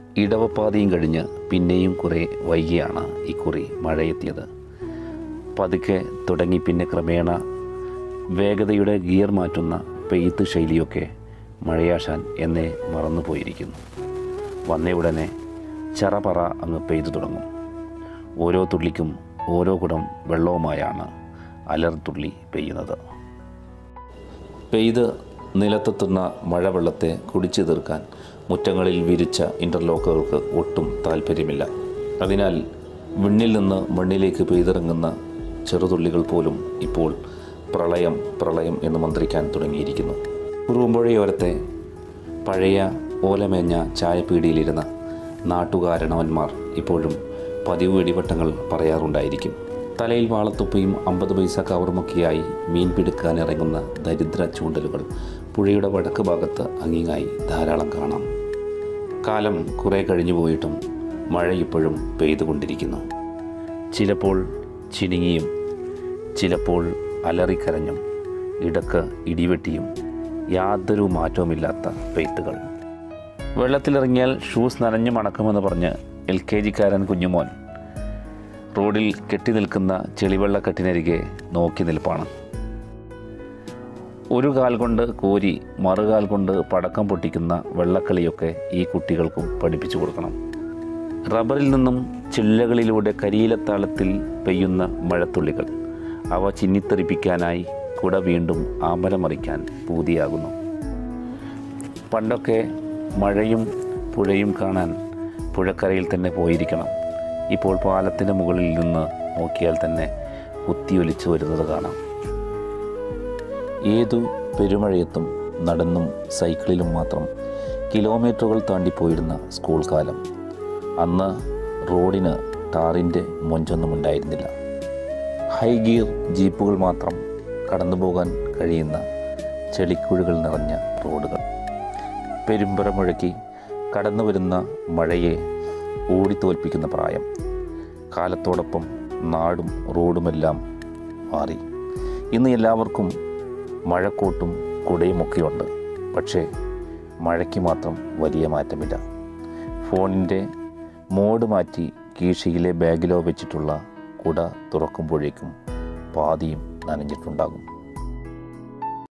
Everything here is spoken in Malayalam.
ഇടവപ്പാതിയും കഴിഞ്ഞ് പിന്നെയും കുറേ വൈകിയാണ് ഇക്കുറി മഴയെത്തിയത് പതുക്കെ തുടങ്ങി പിന്നെ ക്രമേണ വേഗതയുടെ ഗിയർ മാറ്റുന്ന പെയ്ത്ത് ശൈലിയൊക്കെ മഴയാശാൻ എന്നെ മറന്നുപോയിരിക്കുന്നു വന്ന ഉടനെ ചറപറ അങ്ങ് പെയ്തു തുടങ്ങും ഓരോ തുള്ളിക്കും ഓരോ കുടം വെള്ളവുമായാണ് അലർത്തുള്ളി പെയ്യുന്നത് പെയ്ത് നിലത്തെത്തുന്ന മഴവെള്ളത്തെ കുടിച്ചു തീർക്കാൻ മുറ്റങ്ങളിൽ വിരിച്ച ഇൻ്റർലോക്കുകൾക്ക് ഒട്ടും താല്പര്യമില്ല അതിനാൽ വിണ്ണിൽ നിന്ന് മണ്ണിലേക്ക് പെയ്തിറങ്ങുന്ന ചെറുതുള്ളികൾ പോലും ഇപ്പോൾ പ്രളയം പ്രളയം എന്ന് മന്ത്രിക്കാൻ തുടങ്ങിയിരിക്കുന്നു കുറുമ്പുഴയോരത്തെ പഴയ ഓലമേഞ്ഞ ചായപ്പീടിയിലിരുന്ന നാട്ടുകാരണവന്മാർ ഇപ്പോഴും പതിവ് വെടിവട്ടങ്ങൾ പറയാറുണ്ടായിരിക്കും തലയിൽ വാളത്തുപ്പയും അമ്പത് പൈസ കവറുമൊക്കെയായി മീൻ പിടുക്കാൻ ഇറങ്ങുന്ന ദരിദ്ര ചൂണ്ടലുകൾ പുഴയുടെ വടക്ക് ഭാഗത്ത് അങ്ങിങ്ങായി ധാരാളം കാണാം കാലം കുറേ കഴിഞ്ഞു പോയിട്ടും മഴ ഇപ്പോഴും പെയ്തുകൊണ്ടിരിക്കുന്നു ചിലപ്പോൾ ചിനുങ്ങിയും ചിലപ്പോൾ അലറിക്കരഞ്ഞും ഇടക്ക് ഇടിവെട്ടിയും യാതൊരു മാറ്റവുമില്ലാത്ത പെയ്ത്തുകൾ വെള്ളത്തിലിറങ്ങിയാൽ ഷൂസ് നനഞ്ഞു മണക്കുമെന്ന് പറഞ്ഞ് എൽ കെ ജിക്കാരൻ കുഞ്ഞുമോൻ റോഡിൽ കെട്ടി നിൽക്കുന്ന ചെളിവെള്ളക്കെട്ടിനരികെ നോക്കി നിൽപ്പാണ് ഒരു കാൽ കൊണ്ട് കോരി മറുകാൽ കൊണ്ട് പടക്കം പൊട്ടിക്കുന്ന വെള്ളക്കളിയൊക്കെ ഈ കുട്ടികൾക്കും പഠിപ്പിച്ചു കൊടുക്കണം റബ്ബറിൽ നിന്നും ചില്ലകളിലൂടെ കരിയിലത്താളത്തിൽ പെയ്യുന്ന മഴത്തുള്ളികൾ അവ ചിന്നിത്തെറിപ്പിക്കാനായി കുട വീണ്ടും ആമ്പലമറിക്കാൻ പൂതിയാകുന്നു പണ്ടൊക്കെ മഴയും പുഴയും കാണാൻ പുഴക്കരയിൽ തന്നെ പോയിരിക്കണം ഇപ്പോൾ പാലത്തിൻ്റെ മുകളിൽ നിന്ന് നോക്കിയാൽ തന്നെ കുത്തിയൊലിച്ചു വരുന്നത് കാണാം ഏതു പെരുമഴയത്തും നടന്നും സൈക്കിളിലും മാത്രം കിലോമീറ്ററുകൾ താണ്ടിപ്പോയിരുന്ന സ്കൂൾ കാലം അന്ന് റോഡിന് ടാറിൻ്റെ മൊഞ്ചൊന്നും ഉണ്ടായിരുന്നില്ല ഹൈ ഗിയർ ജീപ്പുകൾ മാത്രം കടന്നു പോകാൻ കഴിയുന്ന ചെളിക്കുഴികൾ നിറഞ്ഞ റോഡുകൾ പെരുമ്പറ മുഴക്കി കടന്നു വരുന്ന മഴയെ ഓടിത്തോൽപ്പിക്കുന്ന പ്രായം കാലത്തോടൊപ്പം നാടും റോഡുമെല്ലാം മാറി ഇന്ന് എല്ലാവർക്കും മഴക്കോട്ടും കുടയുമൊക്കെയുണ്ട് പക്ഷേ മഴയ്ക്ക് മാത്രം വലിയ മാറ്റമില്ല ഫോണിൻ്റെ മോഡ് മാറ്റി കീശയിലെ ബാഗിലോ വെച്ചിട്ടുള്ള കുട തുറക്കുമ്പോഴേക്കും പാതിയും നനഞ്ഞിട്ടുണ്ടാകും